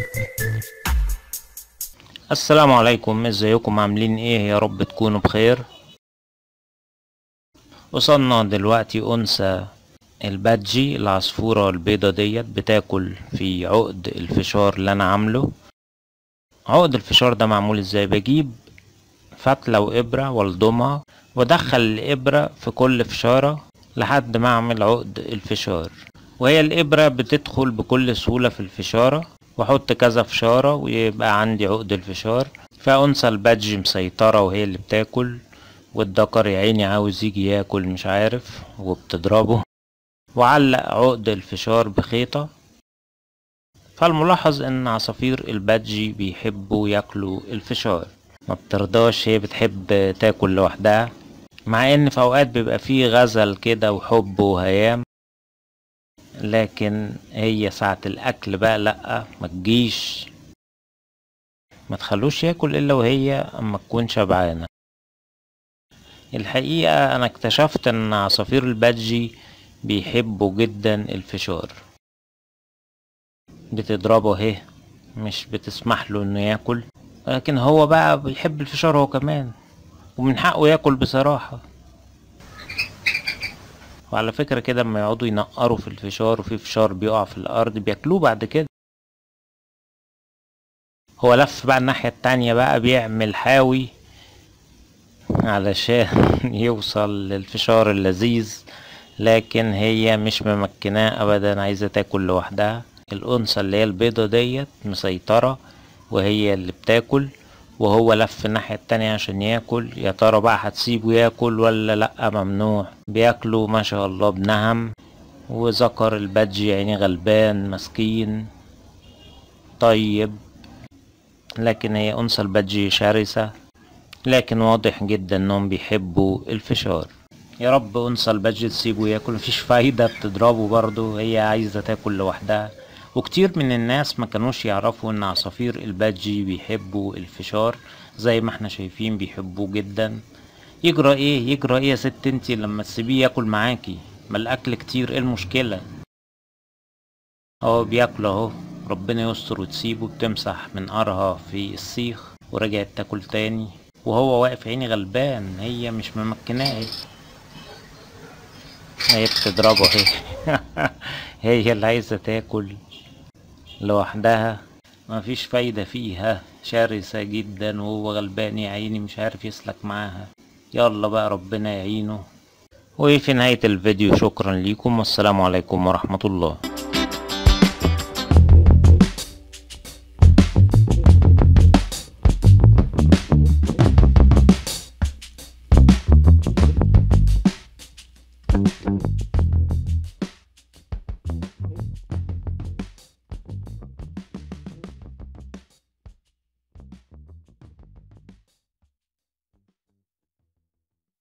السلام عليكم ازيكم عاملين ايه يا رب تكونوا بخير وصلنا دلوقتي انثى البادجي العصفورة البيضة ديت بتاكل في عقد الفشار اللي انا عامله عقد الفشار ده معمول ازاي بجيب فتلة وابرة والضمها وادخل الابرة في كل فشارة لحد ما اعمل عقد الفشار وهي الابرة بتدخل بكل سهولة في الفشارة واحط كذا فشارة ويبقى عندي عقد الفشار فأنثى البادج مسيطرة وهي اللي بتاكل والدكر يا عيني عاوز يجي ياكل مش عارف وبتضربه وعلق عقد الفشار بخيطة فالملاحظ ان عصافير البادجي بيحبوا ياكلوا الفشار ما بترضاش هي بتحب تاكل لوحدها مع ان في اوقات بيبقى فيه غزل كده وحب وهيام لكن هي ساعة الاكل بقى لأ ما تجيش ما تخلوش ياكل الا وهي اما تكون شبعانة الحقيقة انا اكتشفت ان عصافير البادجي بيحبوا جدا الفشار بتضربه اهي مش بتسمح له انه ياكل لكن هو بقى بيحب الفشار هو كمان ومن حقه ياكل بصراحة وعلى فكرة كده اما يقعدوا ينقروا في الفشار وفي فشار بيقع في الأرض بياكلوه بعد كده هو لف بقى الناحية التانية بقى بيعمل حاوي علشان يوصل للفشار اللذيذ لكن هي مش ممكناه ابدا عايزة تاكل لوحدها الأنثى اللي هي البيضة ديت مسيطرة وهي اللي بتاكل وهو لف الناحية التانية عشان ياكل يا ترى بقى هتسيبه ياكل ولا لأ ممنوع بياكلوا ما شاء الله بنهم وذكر البادجي يعني غلبان مسكين طيب لكن هي أنثى البادجي شرسة لكن واضح جدا انهم بيحبوا الفشار يا رب انثى البادجي تسيبه ياكل مفيش فايدة بتضربه برضه هي عايزة تاكل لوحدها وكتير من الناس ما كانوش يعرفوا ان عصافير البادجي بيحبوا الفشار زي ما احنا شايفين بيحبوه جدا يجرى ايه يجرى ايه يا ست انتي لما تسيبيه ياكل معاكي ما الاكل كتير ايه المشكلة اهو بياكل اهو ربنا يستر وتسيبه بتمسح من قرها في السيخ ورجعت تاكل تاني وهو واقف عيني غلبان هي مش ممكناه هي بتضربه هي هي اللي عايزة تاكل لوحدها مفيش فايدة فيها شرسة جدا وهو غلبان يا عيني مش عارف يسلك معاها يلا بقى ربنا يعينه وفي نهاية الفيديو شكرا ليكم والسلام عليكم ورحمة الله